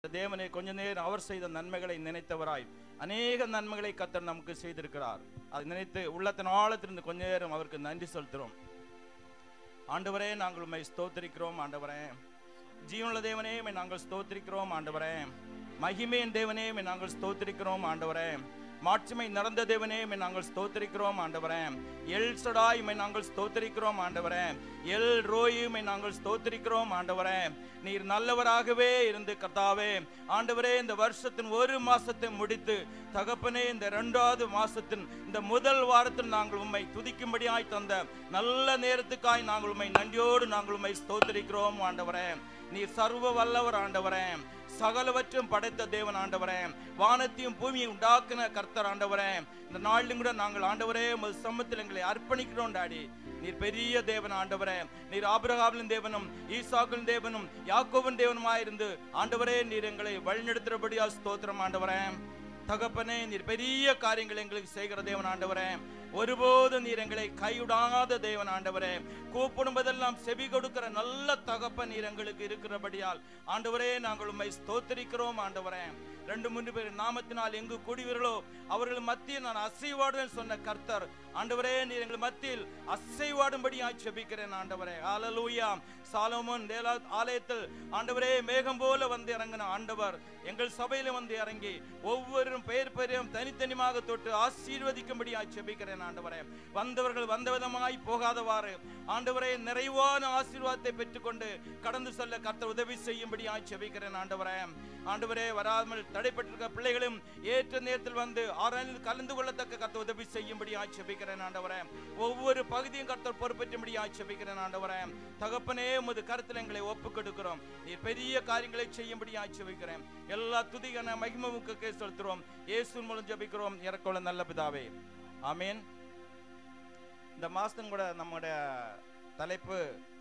தேவனே கொஞ்ச நேரம் அவர் செய்த நன்மைகளை நினைத்தவராய் அநேக நன்மைகளை கத்தர் நமக்கு செய்திருக்கிறார் அதை நினைத்து உள்ளத்தின் ஆழத்திலிருந்து கொஞ்ச நேரம் அவருக்கு நன்றி செலுத்துகிறோம் ஆண்டவரே நாங்கள் உண்மை ஸ்தோத்திரிக்கிறோம் ஆண்டவரே ஜீவனுள்ள தேவனே உம்மை நாங்கள் ஸ்தோத்திரிக்கிறோம் ஆண்டவரே மகிமையின் தேவனே உம்மை நாங்கள் ஸ்தோத்திரிக்கிறோம் ஆண்டவரே மாட்சிமை நடந்த தேவனே உம்மை நாங்கள் ஸ்தோத்திரிக்கிறோம் ஆண்டவரே எல் சடாய் உம்மை நாங்கள் ஸ்தோத்திரிக்கிறோம் ஆண்டவரே எல் ரோய் உம்மை நாங்கள் ஸ்தோத்திரிக்கிறோம் ஆண்டவரே நீர் நல்லவராகவே இருந்து கர்த்தாவே ஆண்டவரே இந்த வருஷத்தின் ஒரு மாசத்தை முடித்து தகப்பனே இந்த இரண்டாவது மாசத்தின் இந்த முதல் வாரத்தில் நாங்கள் உம்மை துதிக்கும்படியாய் தந்த நல்ல நேரத்துக்காய் நாங்கள் உம்மை நன்றியோடு நாங்கள் உம்மை ஸ்தோத்திரிக்கிறோம் ஆண்டவரே நீர் சர்வ வல்லவர் ஆண்டவரே சகலவற்றும் படைத்த தேவன் ஆண்டவரே வானத்தையும் பூமியை உண்டாக்குன கர்த்தர் ஆண்டவரே இந்த நாளிலும் கூட நாங்கள் ஆண்டவரே உமது சமத்தில் எங்களை அர்ப்பணிக்கிறோம் டாடி நீர் பெரிய தேவன் ஆண்டவரே நீர் ஆபிரகாமின் தேவனும் ஈசாக்கின் தேவனும் யாக்கோவின் தேவனுமாயிருந்து ஆண்டவரே நீர் எங்களை வழிநடத்துறபடியா ஸ்தோத்திரம் ஆண்டவரே தகப்பனே நீர் பெரிய காரியங்களை எங்களுக்கு செய்கிற தேவன் ஆண்டவரே ஒருபோதும் நீர் எங்களை கைவிடாத தேவன் ஆண்டவரே கூப்பிடும்போதெல்லாம் செவி கொடுக்கிற நல்ல தகப்பன் நீர் எங்களுக்கு இருக்கிறபடியால் ஆண்டவரே நாங்கள் உம்மை ஸ்தோத்திரிக்கிறோம் ஆண்டவரே ரெண்டு மூன்று பேர் நாமத்தினால் எங்கு கூடுவீர்களோ அவர்கள் மத்தியில் நான் அசைவாடுவேன் சொன்ன கர்த்தர் ஆண்டவரே நீர் எங்கள் மத்தியில் அசைவாடும்படியாய் செபிக்கிறேன் ஆண்டவரே ஹalleluya சாலமோன் தேலா ஆலயத்தில் ஆண்டவரே மேகம் போல வந்து இறங்கின ஆண்டவர் எங்கள் சபையில வந்து இறங்கி ஒவ்வொரு பெயர் பெயரையும் தனித்தனியாக தொட்டு ஆசீர்வதிக்கும்படியாய் செபிக்கிறேன் ஆண்டவரே வந்தவர்கள் வந்த விதமாய் போகாதவாறு ஆண்டவரே நிறைவான ஆசீர்வாதத்தை பெற்றுக்கொண்டு கடந்து செல்ல கர்த்தர் உதவி செய்யும்படியாய் செபிக்கிறேன் ஆண்டவரே ஆண்டவரே வராமல் தடைப்பட்டிருக்க பிள்ளைகளும் ஏற்ற நேரத்தில் வந்து ஆராய்ந்து கலந்து கொள்ளத்தக்க கர்த்தர் உதவி செய்யும்படியாய் செபிக்கிறேன் ஆண்டவரே ஒவ்வொரு பகுதியும் கர்த்தர் பொறுப்பேற்றும்படியாய் செபிக்கிறேன் ஆண்டவரே தகப்பனே உமது கருத்தில் எங்களை ஒப்புக் கொடுக்கிறோம் நீர் பெரிய காரியங்களை செய்யும்படியாய் செபிக்கிறேன் எல்லா துதிகன மகிமவுக்கு செலுத்துறோம் இயேசு மூலம் ஜெபிக்கிறோம் இறக்கோல நல்ல பிதாவே ஆமீன் இந்த மாசம் கூட நம்முடைய தலைப்பு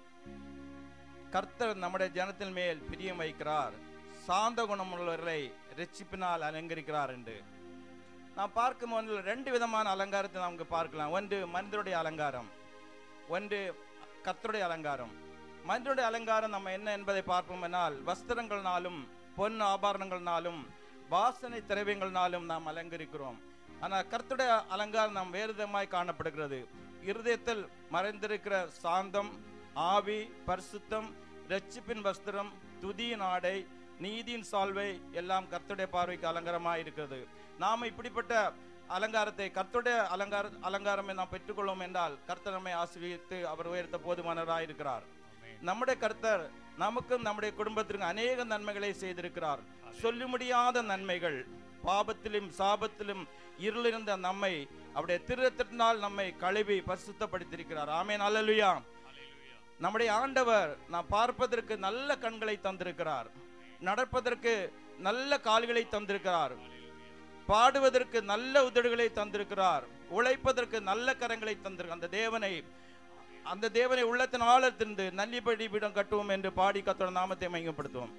கர்த்தர் நம்முடைய ஜனத்தின் மேல் பிரியம் வைக்கிறார் சாந்த குணமுள்ளவர்களை ரட்சிப்பினால் அலங்கரிக்கிறார் என்று நாம் பார்க்கும் ஒன்றில் ரெண்டு விதமான அலங்காரத்தை நமக்கு பார்க்கலாம் ஒன்று மனிதருடைய அலங்காரம் ஒன்று கர்த்தருடைய அலங்காரம் மனிதனுடைய அலங்காரம் நம்ம என்ன என்பதை பார்ப்போம் என்னால் வஸ்திரங்கள்னாலும் பொன் ஆபரணங்கள்னாலும் வாசனை திரவியங்கள்னாலும் நாம் அலங்கரிக்கிறோம் ஆனால் கர்த்தருடைய அலங்காரம் நாம் வேறு விதமாய் காணப்படுகிறது இருதயத்தில் மறைந்திருக்கிற சாந்தம் ஆவி பரிசுத்தம் ரட்சிப்பின் வஸ்திரம் துதியின் ஆடை நீதியின் சால்வை எல்லாம் கர்த்தருடைய பார்வைக்கு அலங்காரமாக இருக்கிறது நாம் இப்படிப்பட்ட அலங்காரத்தை கர்த்தருடைய அலங்கார அலங்காரமை நாம் பெற்றுக்கொள்வோம் என்றால் கர்த்தர் நம்மை ஆசீர்வதித்து அவர் உயர்த்த போதுமானவராக இருக்கிறார் நம்முடைய கர்த்தர் நமக்கும் நம்முடைய குடும்பத்திற்கும் அநேக நன்மைகளை செய்திருக்கிறார் சொல்ல முடியாத நன்மைகள் பாபத்திலும் சாபத்திலும் இருளிருந்த நம்மை அவருடைய திருத்தினால் நம்மை கழுவி பரிசுத்தப்படுத்தியிருக்கிறார் ஆமேன் அல்லலுயா நம்முடைய ஆண்டவர் நாம் பார்ப்பதற்கு நல்ல கண்களை தந்திருக்கிறார் நடப்பதற்கு நல்ல கால்களை தந்திருக்கிறார் பாடுவதற்கு நல்ல உதடுகளை தந்திருக்கிறார் உழைப்பதற்கு நல்ல கரங்களை தந்திருக்கிறார் அந்த தேவனை அந்த தேவனை உள்ளத்தின் ஆழத்திலிருந்து நல்லிபடி பீடம் கட்டுவோம் என்று பாடி கத்தோட நாமத்தை மையப்படுத்துவோம்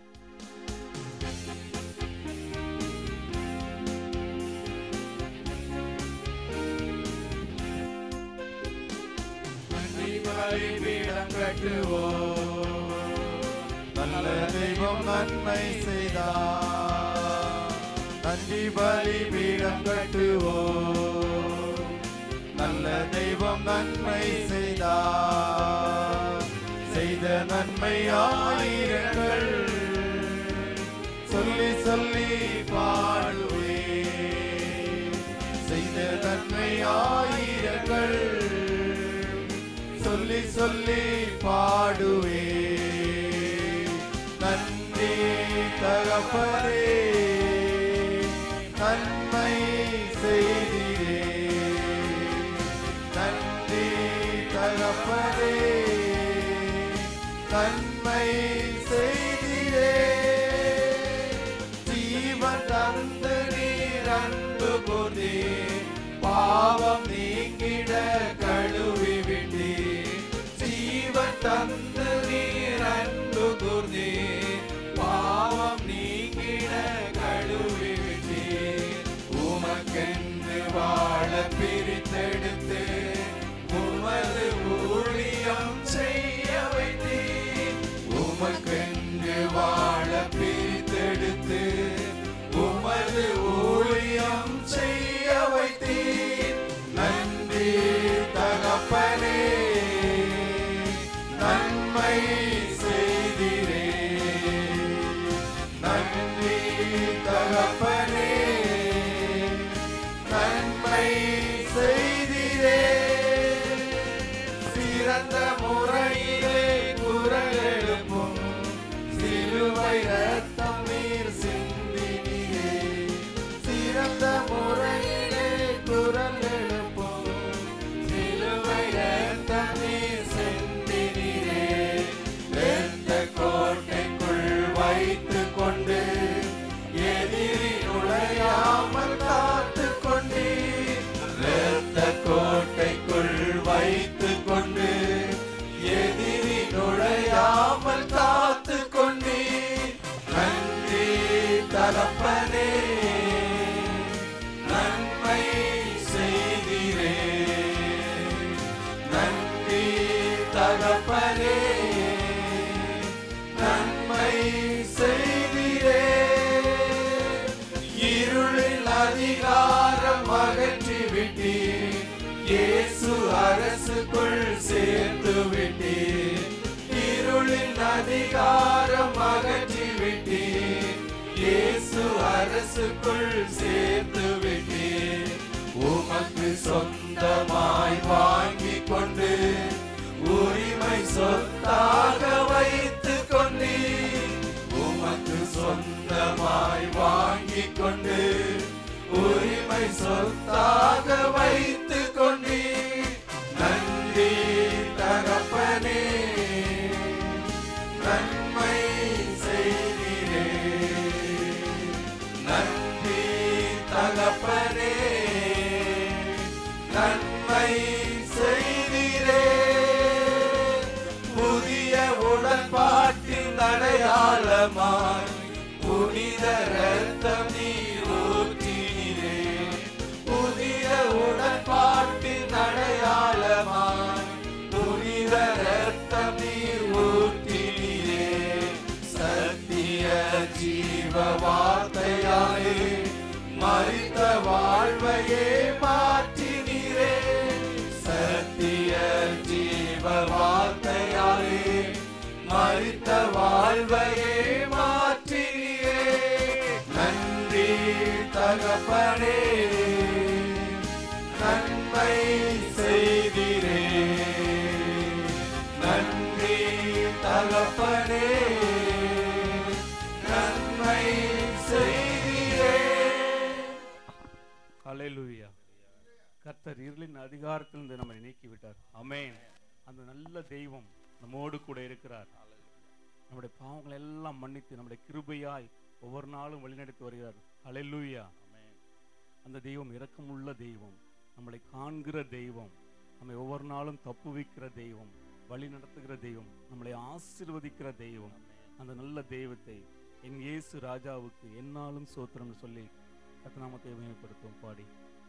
பலிபீடம் கட்டுவோம் நல்ல தெய்வம் நன்மை செய்தார் நன்றி பலிபீடம் கட்டுவோம் நல்ல தெய்வம் நன்மை செய்தார் செய்த நன்மை ஆயிரங்கள் சொல்லி சொல்லி பாடுவே செய்த நன்மை ஆயிரங்கள் சொல்லி சொல்லி பாடுவே நன்றி தகப்பனே நன்மை செய்திரே நன்றி தகப்பனே நன்மை செய்திரே ஜீவன் தந்து நீர் அன்பு கொண்டே பாவம் நீங்கிட கழுவி விட்டே ஜீவன் தந்து நீர் அன்பு கூர்ந்தே பாவம் நீங்கிட கழுவி விட்டே உமக்கென்று வாழ பிரித்தெடுத்து உமது ஊழியம் செய்ய வைத்தேன் உமக்கென்று வாழ பிரித்தெடுத்து தகப்பனே நன்மை செய்திரே நன்றி தகப்பனே நன்மை செய்திரே இருளில் அதிகாரம் அகற்றி விட்டீர் இயேசு அரசுக்குள் சேர்த்து விட்டீர் இருளின் அதிகாரம் அகற்றி விட்டீர் இயேசு அரசுக்குள் சேர்த்து விட்டீர் உமக்கு சொந்தமாய் வாங்கி கொண்டு உரிமை சொத்தாக வைத்துக் கொண்டீர் உமக்கு சொந்தமாய் வாங்கி கொண்டு உரிமை சொத்தாக வைத்துக் கொண்டீர் நன்றி தகப்பனே நன்மை செய்கிறே நன்றி தகப்பனே நன்மை செய்கிறே புதிய உடன்பாட்டின் அடையாளமாய் புனித ரத்தம் நீர் ஊற்றினீரே புதிய உடன்பாட்டின் அடையாளமாய் புனித ரத்தம் நீர் ஊற்றினீரே சத்திய ஜீவ வார்த்தையாலே மறித்த வாழ்வையே மாற்றினீரே சத்திய ஜீவ வார்த்தையாலே மறித்த வாழ்வையே மாற்றினீரே நன்றி தகப்பனே நன்மை செய்திரே நன்றி தகப்பனே நன்மை செய்திரே ஹalleluya கர்த்தர் இருளின் அதிகாரத்திலிருந்து நம்மை நீக்கி விட்டார் அமேன் அந்த நல்ல தெய்வம் நம்மோடு கூட இருக்கிறார் நம்முடைய பாவங்களை எல்லாம் மன்னித்து நம்முடைய கிருபையாய் ஒவ்வொரு நாளும் வழிநடத்தி வருகிறார் ஹalleluya அந்த தெய்வம் இரக்கமுள்ள தெய்வம் நம்மளை காண்கிற தெய்வம் நம்மை ஒவ்வொரு நாளும் தப்புவிக்கிற தெய்வம் வழி நடத்துகிற தெய்வம் நம்மளை ஆசீர்வதிக்கிற தெய்வம் அந்த நல்ல தெய்வத்தை என் இயேசு ராஜாவுக்கு என்னாலும் சோத்திரம் சொல்லி கத்தநாமத்தை மேம்படுத்தும் பாடி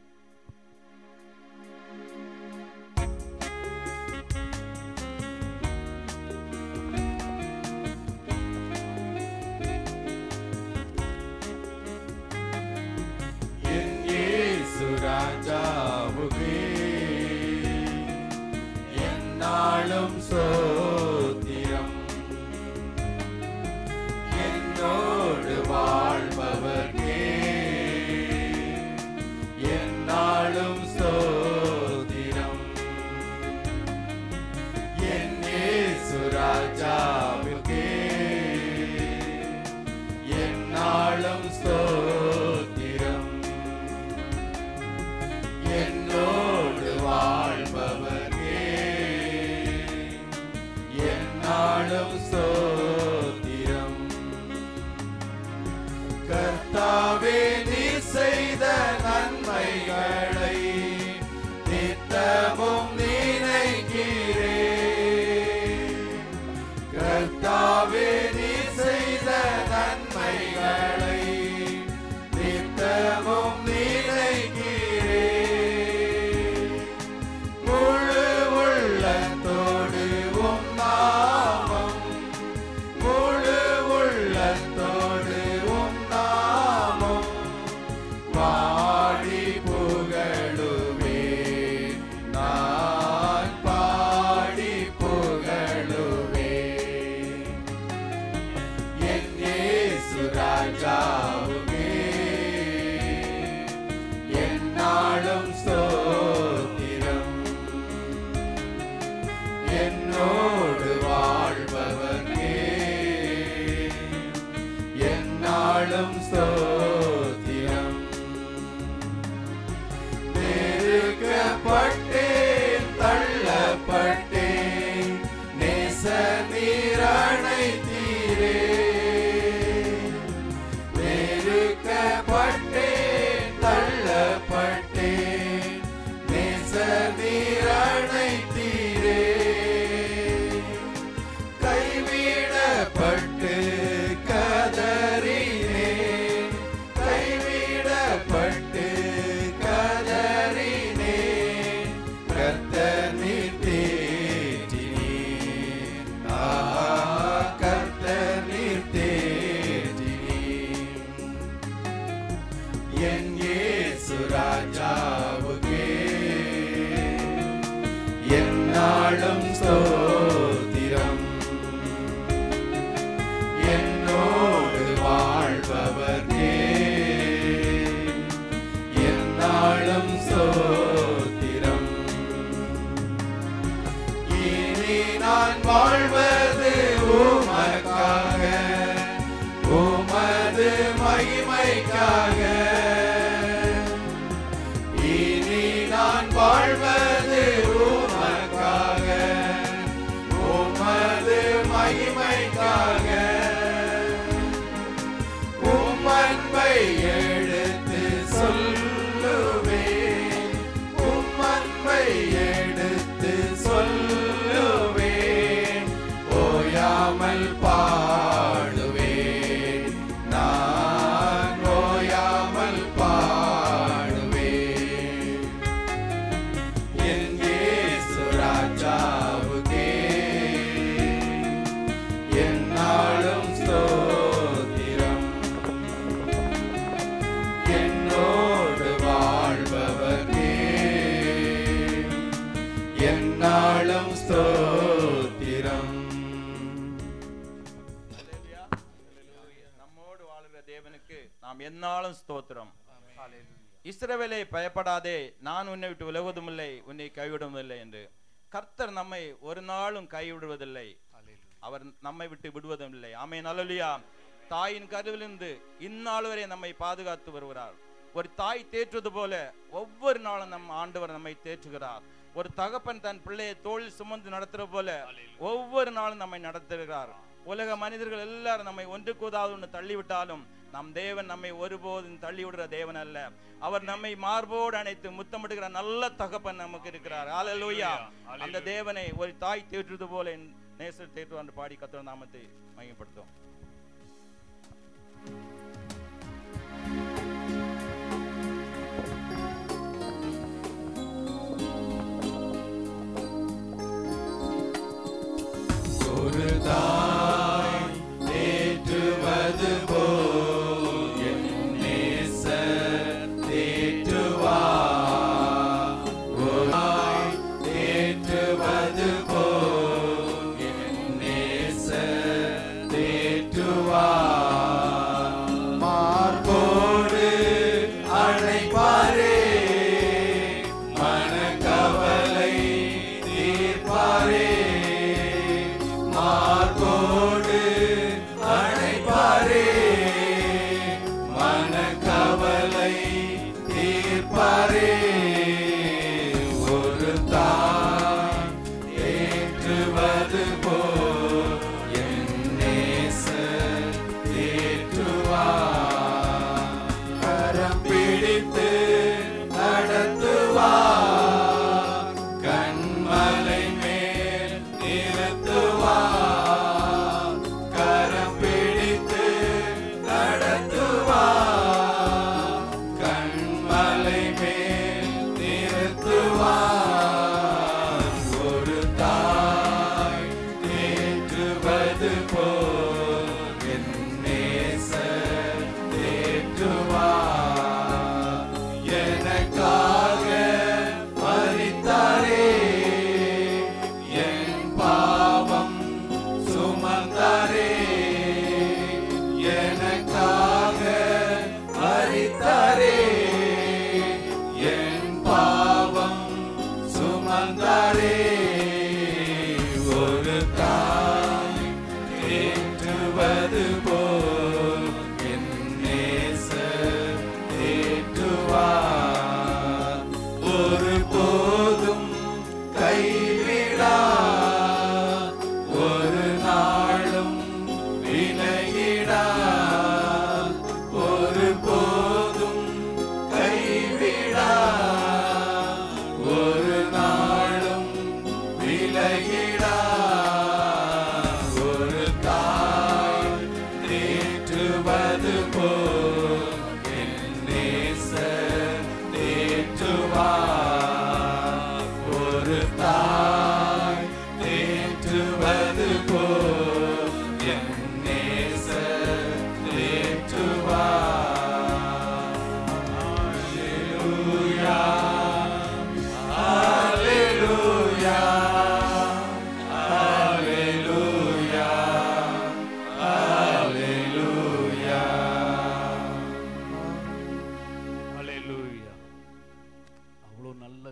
என் இயேசு ராஜாவுக்கே என்னாலும் சோத்திரம் என்னோடு வாழ்பவர்க்கே என்னாலும் சோத்திரம் என் இயேசு ராஜாவுக்கே என்னாலும் ஸ்தோத்திரம் என்னோடு வாழ்பவர்க்கே என்னாலும் ஸ்தோத்திரம் கர்த்தாவே நீ செய்த நன்மைகளை நித்தமும் நினைக்கிறேன் கர்த்தாவே நீ செய்த நன்மைகளை நித்தமும் நினைக்கிறேன் முழு உள்ளத்தோடு உம் நாமம் முழு உள்ளத்தோடு உம் நாமம் பாடி புகழுவேன் நான் பாடி புகழுவேன் என் இயேசு ராஜாவுக்கே என்னாலும் ஸ்தோத்திரம் என்னோடு வாழ்பவர்க்கே என்னாலும் ஸ்தோத்திரம் நெருக்கப்பட்டேன் தள்ளப்பட்டேன் நேச நீரணை தீரே நெருக்கப்பட்டேன் தள்ளப்பட்டேன் நேச நீரணை தீரே கைவிடப்பட்டு கதறினேன் என் இயேசு ராஜாவுக்கே என்னாலும் ஸ்தோத்திரம் என்னோடு வாழ்பவர்க்கே என்னாலும் ஸ்தோத்திரம் இனி நான் வாழ்வது உமக்காக உமது மகிமைக்காக இனி நான் வாழ்வது உமக்காக உமது மகிமைக்காக உம்மன்பை எடுத்து சொல்லுவேன் உம்மன்பை எடுத்து சொல்லுவேன் ஓயாமல் பாடுவேன் நான் ஓயாமல் பாடுவேன் என் இயேசு ராஜாவுக்கே என்னாலும் ஸ்தோத்திரம் என்னோடு வாழ்பவர்க்கே என்னாலும் ஸ்தோத்திரம் அல்லேலூயா. நம்மோடு வாழுகிற தேவனுக்கு நாம் எந்நாளும் ஸ்தோத்திரம் இஸ்ரவேலை பயப்படாதே நான் உன்னை விட்டு விலகுவதும் இல்லை உன்னை கைவிடுவதும் இல்லை என்று கர்த்தர் நம்மை ஒரு நாளும் கைவிடுவதில்லை அவர் நம்மை விட்டு விடுவதும் இல்லை ஆமே நல்லலியா தாயின் கருவிலிருந்து இந்நாள் வரை நம்மை பாதுகாத்து வருகிறார் ஒரு தாய் தேற்றுவது போல ஒவ்வொரு நாளும் நம் ஆண்டவர் நம்மை தேற்றுகிறார் ஒரு தகப்பன் தன் பிள்ளையை தோளில் சுமந்து நடத்துற போல ஒவ்வொரு நாளும் நம்மை நடத்துகிறார் உலக மனிதர்கள் எல்லாரும் நம்மை ஒன்று கூதாவது ஒன்று தள்ளிவிட்டாலும் நம் தேவன் நம்மை ஒருபோதும் தள்ளிவிடுற தேவன் அல்ல அவர் நம்மை மார்போடு அணைத்து முத்தமிடுகிற நல்ல தகப்பன் நமக்கு இருக்கிறார் ஹalleluya அந்த தேவனை ஒரு தாய் தேற்றுவது போல என் நேசர் தேற்று என்று பாடி கத்திர நாமத்தை மையப்படுத்தும் ஒரு தாய் தேற்றுவது போல் என் நேசர் தேற்றுவார். ஒரு தாய் தேற்றுவது போல் என் நேசர் தேற்றுவார். மார்போடு அணைப்பாரே மனக்கவலை தீர்ப்பாரே மார்போடு அணைப்பாரே மனக்கவலை தீர்ப்பாரே ஒரு தாய் ஏற்றுவது போல் என் நேசர் தேற்றுவார் கரம் பிடித்து நடத்துவார் கண்மலை மேல் நிறுத்துவார் கரம் பிடித்து நடத்துவார் கண்மலை மேல் நிறுத்துவார் ஒரு தாய் தேற்றுவது போல் என் நேசர் தேற்றுவார் எனக்காக மரித்தாரே என் பாவம் சுமந்தாரே எனக்காக மரித்தாரே என் பாவம் சுமந்தாரே ஒரு தாய் தேற்றுவது போல் என் நேசர்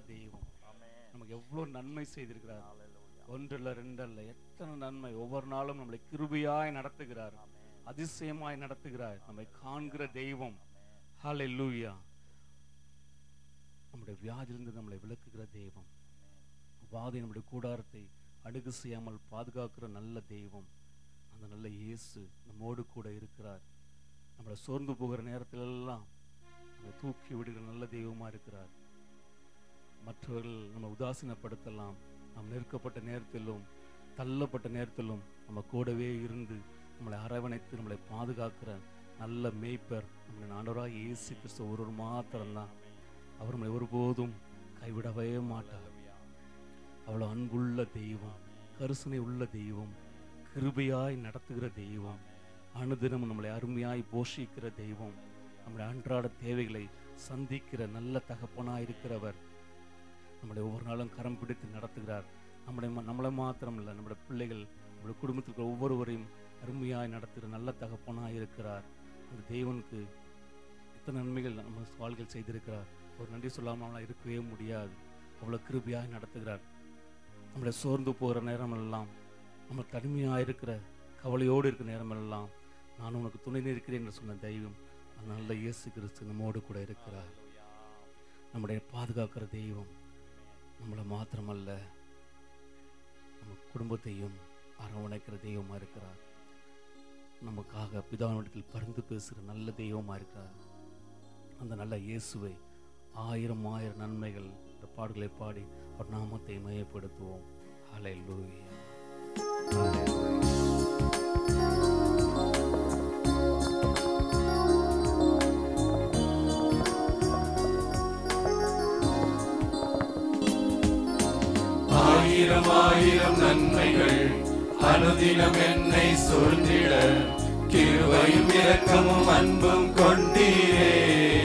தெய்வம் நமக்கு எவ்வளவு நன்மை செய்திருக்கிறார் ஒன்றல்ல ரெண்டல்ல எத்தனை நன்மை ஒவ்வொரு நாளும் நம்மளை கிருபையாய் நடத்துகிறார் அதிசயமாய் நடத்துகிறார் நம்மை காண்கிற தெய்வம் ஹalleluya நம்முடைய வியாதியிலிருந்து நம்மளை விலக்குகிற தெய்வம் வாதை நம்முடைய கூடாரத்தை அணுகு செய்யாமல் பாதுகாக்கிற நல்ல தெய்வம் அந்த நல்ல இயேசு நம்மோடு கூட இருக்கிறார் நம்மளை சோர்ந்து போகிற நேரத்திலெல்லாம் நம்மை தூக்கி விடுகிற நல்ல தெய்வமா இருக்கிறார் மற்றவர்கள் நம்ம உதாசீனப்படுத்தலாம் நாம் நெருக்கப்பட்ட நேரத்திலும் தள்ளப்பட்ட நேரத்திலும் நம்ம கூடவே இருந்து நம்மளை அரவணைத்து நம்மளை பாதுகாக்கிற நல்ல மேய்ப்பர் நம்முடைய ஆண்டவராக இயேசு கிறிஸ்து ஒருவர் மாத்திரம்தான் அவர் நம்மளை ஒருபோதும் கைவிடவே மாட்டார் அவ்வளோ அன்புள்ள தெய்வம் கருசனை உள்ள தெய்வம் கிருபையாய் நடத்துகிற தெய்வம் அனுதினம் நம்மளை அருமையாய் போஷிக்கிற தெய்வம் நம்முடைய அன்றாட தேவைகளை சந்திக்கிற நல்ல தகப்பனாய் இருக்கிறவர் நம்மளை ஒவ்வொரு நாளும் கரம் பிடித்து நடத்துகிறார் நம்மளை ம- நம்மளை மாத்திரம் இல்லை நம்முடைய பிள்ளைகள் நம்முடைய குடும்பத்தில் இருக்கிற ஒவ்வொருவரையும் அருமையாய் நடத்துகிற நல்ல தகப்பனாய் இருக்கிறார் அந்த தேவனுக்கு எத்தனை நன்மைகள் நம்ம வாழ்க்கையில் செய்திருக்கிறார் ஒரு நன்றி சொல்லாமல் நம்மளால் இருக்கவே முடியாது அவ்வளோ கிருபையாய் நடத்துகிறார் நம்மளை சோர்ந்து போகிற நேரமெல்லாம் நம்ம தனிமையாக இருக்கிற கவலையோடு இருக்கிற நேரமெல்லாம் நான் உனக்கு துணை நிற்கிறேன் என்று சொன்ன தெய்வம் அந்த நல்ல இயேசு கிறிஸ்து நம்மோடு கூட இருக்கிறார் நம்முடைய பாதுகாக்கிற தெய்வம் நம்மளை மாத்திரமல்ல நம்ம குடும்பத்தையும் அரவணைக்கிற தெய்வமா இருக்கிறார் நமக்காக பிதாவிடத்தில் பரிந்து பேசுகிற நல்ல தெய்வமா இருக்கிறார் அந்த நல்ல இயேசுவை ஆயிரம் ஆயிரம் நன்மைகள் இந்த பாடுகளை பாடி அவர் நாமத்தை மையப்படுத்துவோம் ஹalleluya ஆயிரம் ஆயிரம் நன்மைகள் அனுதினம் என்னை சூழ்ந்திட கிருபையும் இரக்கமும் அன்பும் கொண்டீரே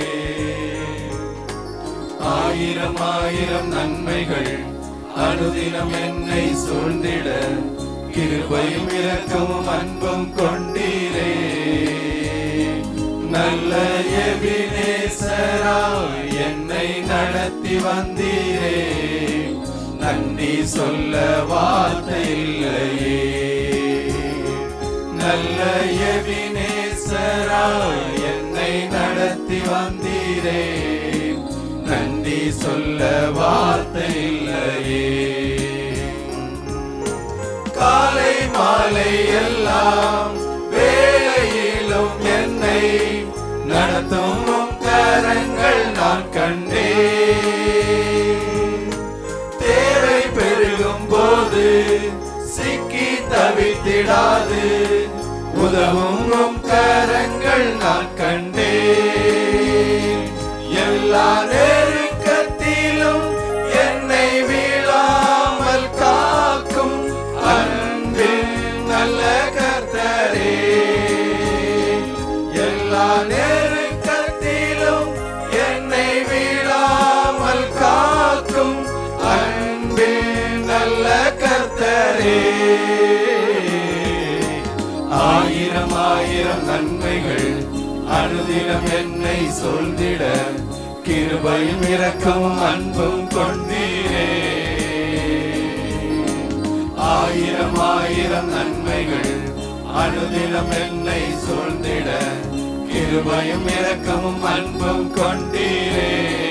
ஆயிரம் ஆயிரம் நன்மைகள் அனுதினம் என்னை சூழ்ந்திட கிருபையும் இரக்கமும் அன்பும் கொண்டீரே நல்ல எபினேசராய் என்னை நடத்தி வந்தீரே நன்றி சொல்ல வார்த்தை இல்லையே நல்ல எபினேசராய் என்னை நடத்தி வந்தீரே நன்றி சொல்ல வார்த்தை இல்லையே காலை மாலை எல்லாம் வேளையிலும் என்னை நடத்தும் உம் கரங்கள் நான் கண்டேன் தேவை பெருகும் போது சிக்கி தவித்திடாது உதவும் உம் கரங்கள் நான் கண்டேன் எல்லா நெருக்கத்திலும் என்னை வீழாமல் காக்கும் அன்பின் நல்ல கர்த்தரே எல்லா நெருக்கத்திலும் என்னை வீழாமல் காக்கும் அன்பின் நல்ல கர்த்தரே ஆயிரம் ஆயிரம் நன்மைகள் அனுதினம் என்னை சொல்ந்திட கிருபையும் இரக்கமும் அன்பும் கொண்டீரே ஆயிரம் ஆயிரம் நன்மைகள் அனுதினம் என்னை சூழ்ந்திட கிருபையும் இரக்கமும் அன்பும் கொண்டீரே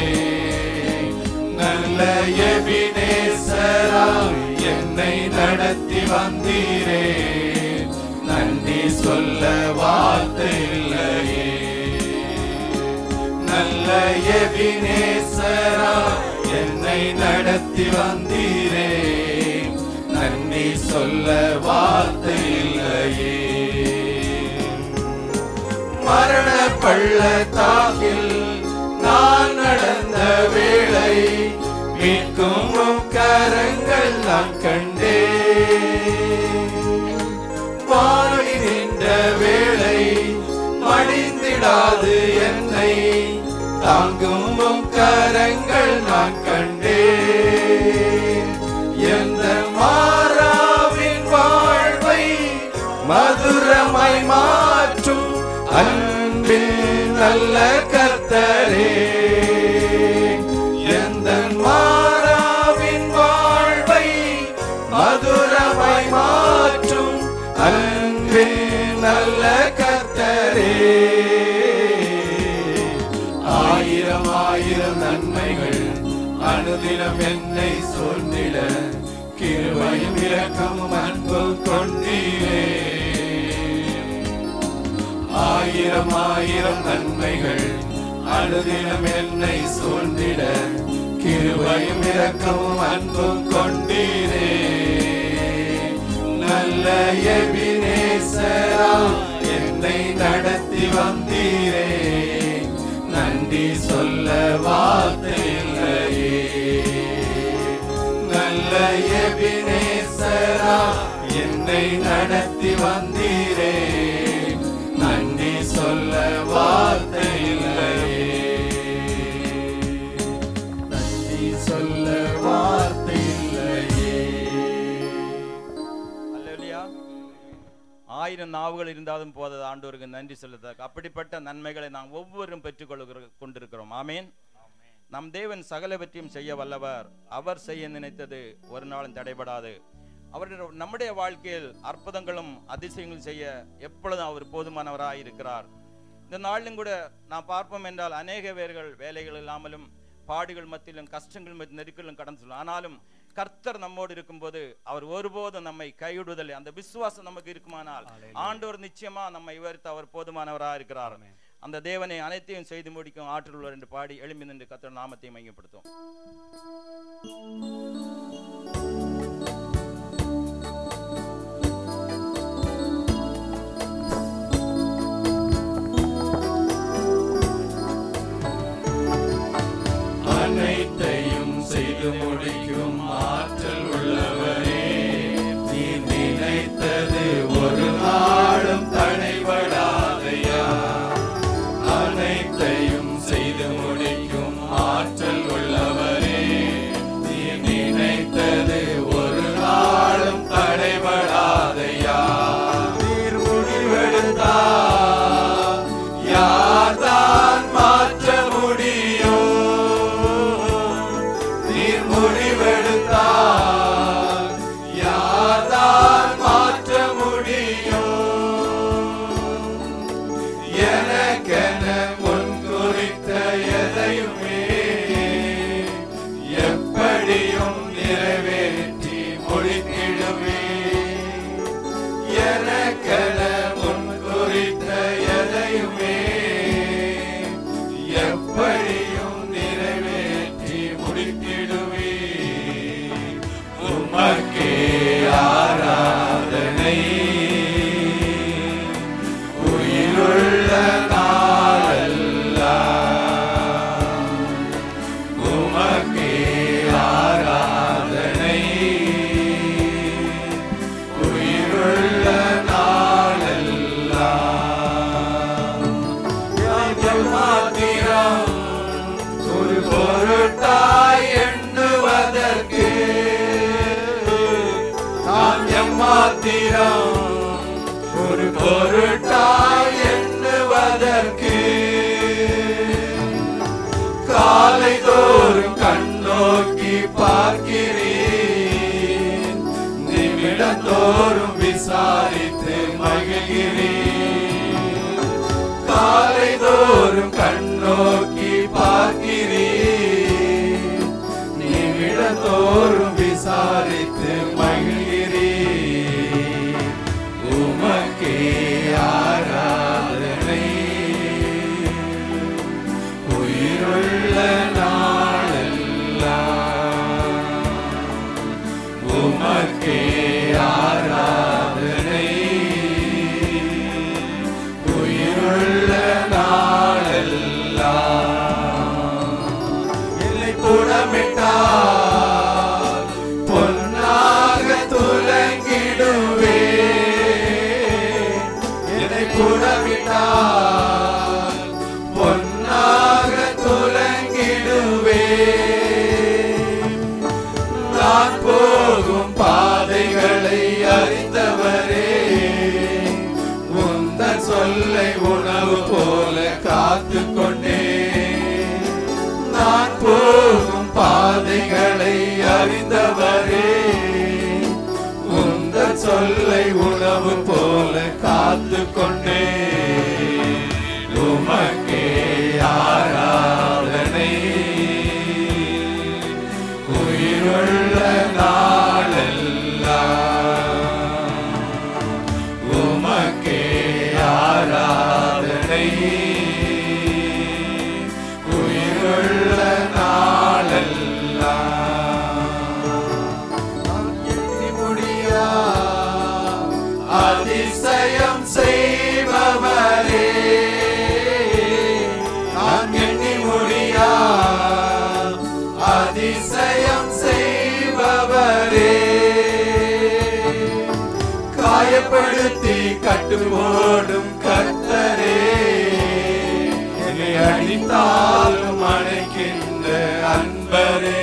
நல்ல எபினேசராய் என்னை நடத்தி வந்தீரே நன்றி சொல்ல வார்த்தை இல்லையே நல்ல எபினேசராய் என்னை நடத்தி வந்தீரே நன்றி சொல்ல வார்த்தை இல்லையே மரண பள்ளத்தாக்கில் நான் நடந்த வேளை மீட்கும் உம் கரங்கள் நான் கண்டேன் வாடி நின்ற வேளை மடிந்திடாது என்னை தாங்கும் உம் கரங்கள் நான் கண்டேன் எந்த மாறாவின் வாழ்வை மதுரமாய் மாற்றும் அன்பின் நல்ல கர்த்தரே எந்த மா நல்லவரே ஆயிரம் ஆயிரம் நன்மைகள் அனுதினம் என்னை சொல்லிட கிருபையும் இரக்கமும் அன்பும் கொண்டீரே ஆயிரம் ஆயிரம் நன்மைகள் அனுதினம் என்னை சூழ்ந்திட கிருபையும் இரக்கமும் அன்பும் கொண்டீரே நல்ல எபினேசரா என்னை நடத்தி வந்தீரே நன்றி சொல்ல வார்த்தை இல்லையே நல்ல எபினேசரா என்னை நடத்தி வந்தீரே நன்றி சொல்ல வார்த்தை இல்லையே நன்றி சொல்ல வார்த்தை இல்லையே அல்லேலூயா ஆயிரம் நாவுகள் இருந்தாலும் போதது ஆண்டவருக்கு நன்றி செலுத்த அப்படிப்பட்ட நன்மைகளை நாம் ஒவ்வொருவரும் பெற்றுக்கொள்கிற கொண்டிருக்கிறோம் ஆமேன் நம் தேவன் சகலவற்றையும் செய்ய வல்லவர் அவர் செய்ய நினைத்தது ஒரு நாளும் தடைபடாது அவருடைய நம்முடைய வாழ்க்கையில் அற்புதங்களும் அதிசயங்களும் செய்ய எப்பொழுதும் அவர் போதுமானவராய் இருக்கிறார் இந்த நாளிலும் கூட நாம் பார்ப்போம் என்றால் அநேக பேர்கள் வேலைகள் இல்லாமலும் பாடுகள் மத்தியிலும் கஷ்டங்கள் மத்திய நெருக்கலும் கடந்து செல்லும் ஆனாலும் கர்த்தர் நம்மோடு இருக்கும்போது அவர் ஒருபோதும் நம்மை கைவிடுவதில்லை அந்த விசுவாசம் நமக்கு இருக்குமானால் ஆண்டவர் நிச்சயமா நம்மை விவரித்து அவர் போதுமானவராக இருக்கிறார் அந்த தேவனை அனைத்தையும் செய்து முடிக்கும் ஆற்றல் உள்ளவர் என்று பாடி எழும்பி நின்று கர்த்தர் நாமத்தை மையப்படுத்தும் அனைத்தையும் செய்து முடிக்கும் ஆற்றல் உள்ளவரே நீ நினைத்தது ஒரு நாளும் தடைபடாதையா அனைத்தையும் செய்து முடிக்கும் ஆற்றல் உள்ளவரே நீ நினைத்தது ஒரு நாளும் தடைபடாதையா நீர் முடிவெடுத்தா யார்தான் மாற்ற முடியும் நீர் முடிவெடுத்தால் யார்தான் மாற்ற முடியும் எனக்கென முன் குறித்த எதையுமே எப்படியும் நிறைவேற்றி முடித்திடுவே எனக்கென முன் குறித்த எதையுமே எப்படியும் நிறைவேற்றி முடித்திடுவே உமக்கே ஆராதனை உயிருள்ள நாளெல்லாம் உமக்கே ஆராதனை உயிருள்ள நாளெல்லாம் யார் மாத்திரம் ஒரு பொருட்டாய் எண்ணுவதற்கு நான் எம்மாத்திரம் ஒரு பொருட்டாய் எண்ணுவதற்கு காலை தோறும் கண்ணோக்கி பார்க்கிறேன் நிமிடந்தோறும் விசாரித்து மகிழ்கிறேன் காலை தோறும் கண்ணோக்கி பார்க்கிறேன் நிமிடந்தோறும் விசாரித்து மகிழ்கிறேன் உமக்கே ஆராதனை உயிருள்ள நாளெல்லாம் உமக்கே ஆராதனை உயிருள்ள நாளெல்லாம் என்னை புடமிட்டால் பொன்னாக துலங்கிடுவே என்னை புடமிட்டால் பொன்னாக துலங்கிடுவே நான் போகும் பாதைகளை அறிந்தவரே உந்தன் சொல்லை உணவு போல காத்து கொண்டே நான் போகும் பாதைகளை அறிந்தவரே உந்தன் சொல்லை உணவு போல காத்து கொண்டே கட்டு போடும் கர்த்தரே என்னை அடித்தாலும் அணைக்கின்ற அன்பரே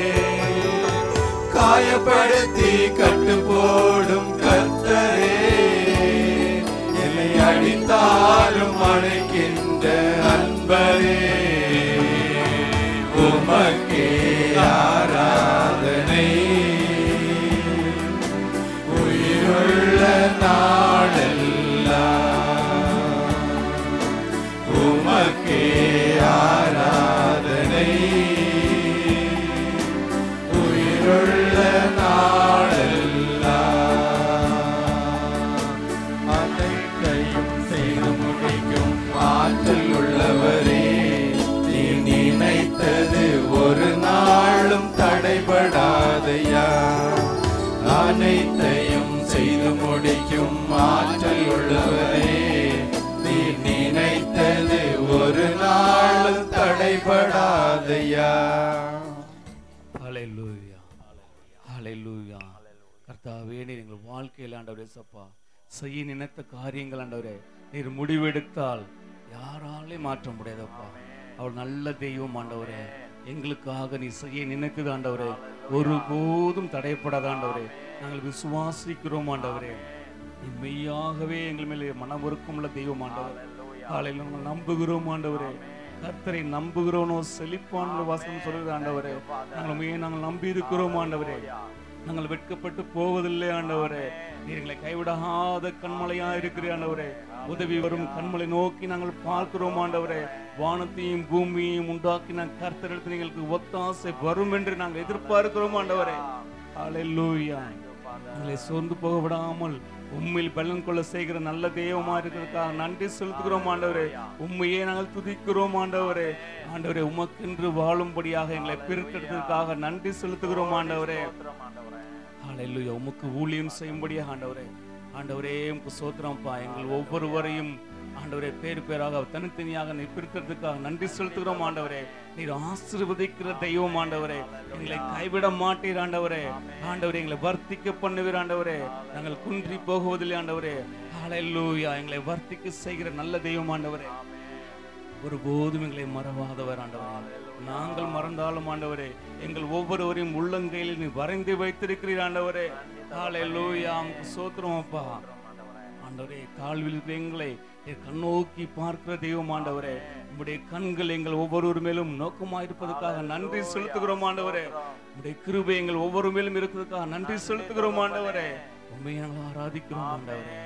காயப்படுத்தி கட்டு போடும் கர்த்தரே என்னை அடித்தாலும் அணைக்கின்ற அன்பரே உமக்கே ஆராதனை உயிருள்ள நாளெல்லாம் உமக்கே ஆராதனை உயிருள்ள நாளெல்லாம் அனைத்தையும் செய்து முடிக்கும் ஆற்றல் உள்ளவரே நீ நினைத்தது ஒரு நாளும் தடைபடாதையா அனைத்தையும் செய்து முடிக்கும் ஆற்றல் உள்ளவரே நீ நினைத்தது ஒரு நாளும் தடைபடாதையா ஹalleluya ஹalleluya கர்த்தாவே நீர் எங்கள் வாழ்க்கையில் ஆண்டவரே சப்பா செய்ய நினைத்த காரியங்கள் ஆண்டவரே நீர் முடிவெடுத்தால் யாராலே மாற்ற முடியாதப்பா அவள் நல்ல தெய்வம் ஆண்டவரே எங்களுக்காக நீ செய்ய நினைத்தது ஆண்டவரே ஒருபோதும் தடைப்படாத ஆண்டவரே நாங்கள் விசுவாசிக்கிறோம் ஆண்டவரே நீ மெய்யாகவே எங்கள் மேலே மனவருக்கம் உள்ள தெய்வம் ஆண்டவர் காலையில் நாங்கள் நம்புகிறோம் ஆண்டவரே கர்த்தரை நம்புகிறோனோ செழிப்பான வாசனம் சொல்லுது ஆண்டவரே நாங்கள் உண்மையை நாங்கள் நம்பி இருக்கிறோம் ஆண்டவரே நாங்கள் வெட்கப்பட்டு போவதில்லை ஆண்டவரே நீர் எங்களை கைவிடாத கண்மலையா இருக்கிற ஆண்டவரே உதவி வரும் கண்மலை நோக்கி நாங்கள் பார்க்கிறோம் ஆண்டவரே வானத்தையும் பூமியையும் உண்டாக்கின கர்த்தரிடத்தில் எங்களுக்கு ஒத்தாசை வரும் என்று நாங்கள் எதிர்பார்க்கிறோம் ஆண்டவரே ஹalleluya எங்களை சோர்ந்து போக விடாமல் உண்மையில் பலன் கொள்ள செய்கிற நல்ல தெய்வமா இருக்கிறதுக்காக நன்றி செலுத்துகிறோம் ஆண்டவரே உண்மையே நாங்கள் துதிக்கிறோம் ஆண்டவரே ஆண்டவரே உமக்கென்று வாழும்படியாக எங்களை பிரித்தெடுத்ததுக்காக நன்றி செலுத்துகிறோம் ஆண்டவரே ஹalleluya உமக்கு ஊழியம் செய்யும்படியாக ஆண்டவரே ஆண்டவரே உமக்கு சோத்திரம்ப்பா எங்கள் ஒவ்வொருவரையும் ஆண்டவரே பேர் பேராக தனித்தனியாக நீ பிரிக்கிறதுக்காக நன்றி செலுத்துகிறோம் ஆண்டவரே நீர் ஆசீர்வதிக்கிற தெய்வம் ஆண்டவரே எங்களை கைவிட மாட்டீர் ஆண்டவரே ஆண்டவரே எங்களை வர்த்திக்க பண்ணுவீர் ஆண்டவரே நாங்கள் குன்றி போகுவதில்லை ஆண்டவரே ஹalleluya எங்களை வர்த்திக்க செய்கிற நல்ல தெய்வம் ஆண்டவரே ஒருபோதும் எங்களை மறவாதவர் ஆண்டவரே நாங்கள் மறந்தாலும் ஆண்டவரே எங்கள் ஒவ்வொருவரையும் உள்ளங்கையில் நீ வரைந்து வைத்திருக்கிறீர் ஆண்டவரே ஹalleluya உமக்கு சோத்திரம் அப்பா ஆண்டவரே தாழ்வில் இருக்கிற எங்களை நீர் கண்ணோக்கி பார்க்கிற தெய்வம் ஆண்டவரே உம்முடைய கண்கள் எங்கள் ஒவ்வொரு மேலும் நோக்கமாயிருப்பதற்காக நன்றி செலுத்துகிறோம் ஆண்டவரே உம்முடைய கிருபை எங்கள் ஒவ்வொரு மேலும் இருக்கிறதுக்காக நன்றி செலுத்துகிறோம் ஆண்டவரே உண்மையை நாங்கள் ஆராதிக்கிறோம் ஆண்டவரே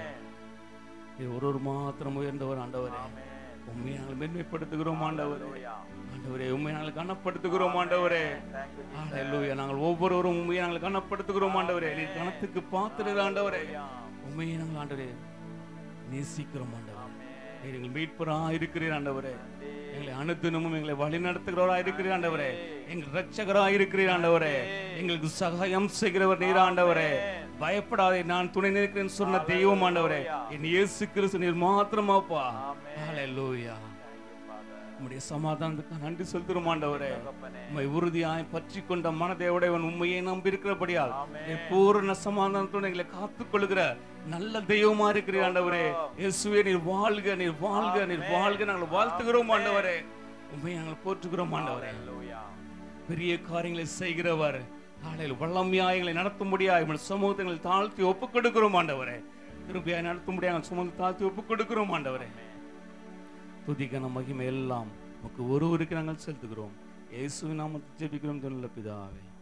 நீர் ஒரு ஒரு மாத்திரம் உயர்ந்தவர் ஆண்டவரே உண்மையை நாங்கள் மேன்மைப்படுத்துகிறோம் ஆண்டவரே ஆண்டவரே உண்மையை நாங்கள் கனப்படுத்துகிறோம் ஆண்டவரே ஹalleluya நாங்கள் ஒவ்வொருவரும் உண்மையை நாங்கள் கனப்படுத்துகிறோம் ஆண்டவரே நீர் கனத்துக்கு பாத்திரர் ஆண்டவரே உண்மையை நாங்கள் ஆண்டவரே நேசிக்கிறோம் ஆண்டவரே நீர் எங்கள் மீட்பரா இருக்கிறீர் ஆண்டவரே எங்களை அனுதினமும் எங்களை வழி நடத்துகிறவரா இருக்கிறீர் ஆண்டவரே எங்கள் ரட்சகரா இருக்கிறீர் ஆண்டவரே எங்களுக்கு சகாயம் செய்கிறவர் நீர் ஆண்டவரே பயப்படாதே நான் துணை நிற்கிறேன் சொன்ன தெய்வம் ஆண்டவரே என் இயேசு கிறிஸ்து நீர் மாத்திரமாப்பா ஹalleluya உம்முடைய சமாதானத்துக்கு நன்றி செலுத்துகிறோம் ஆண்டவரே உம்மை உறுதியாய் பற்றி கொண்ட மனதேவுடையவன் உண்மையை நம்பி இருக்கிறபடியால் நீர் பூரண சமாதானத்தோடு எங்களை காத்துக் கொள்கிற நல்ல தெய்வமா இருக்கிறீர் ஆண்டவரே இயேசுவே நீர் வாழ்க நீர் வாழ்க நீர் வாழ்க நாங்கள் வாழ்த்துகிறோம் ஆண்டவரே உண்மையை நாங்கள் போற்றுகிறோம் ஆண்டவரே பெரிய காரியங்களை செய்கிறவர் காலையில் வல்லமையாய் எங்களை நடத்தும்படியாய் உங்கள் சமூகத்தை எங்களை தாழ்த்தி ஒப்புக் கொடுக்கிறோம் ஆண்டவரே கிருபையாய் நடத்தும்படியாக எங்கள் சமூகத்தை தாழ்த்தி ஒப்புக் கொடுக்கிறோம் ஆண்டவரே துதிகன மகிமை எல்லாம் உமக்கு ஒருவருக்கு நாங்கள் செலுத்துகிறோம் இயேசுவின் நாமத்தில் ஜெபிக்கிறோம் நல்ல பிதாவே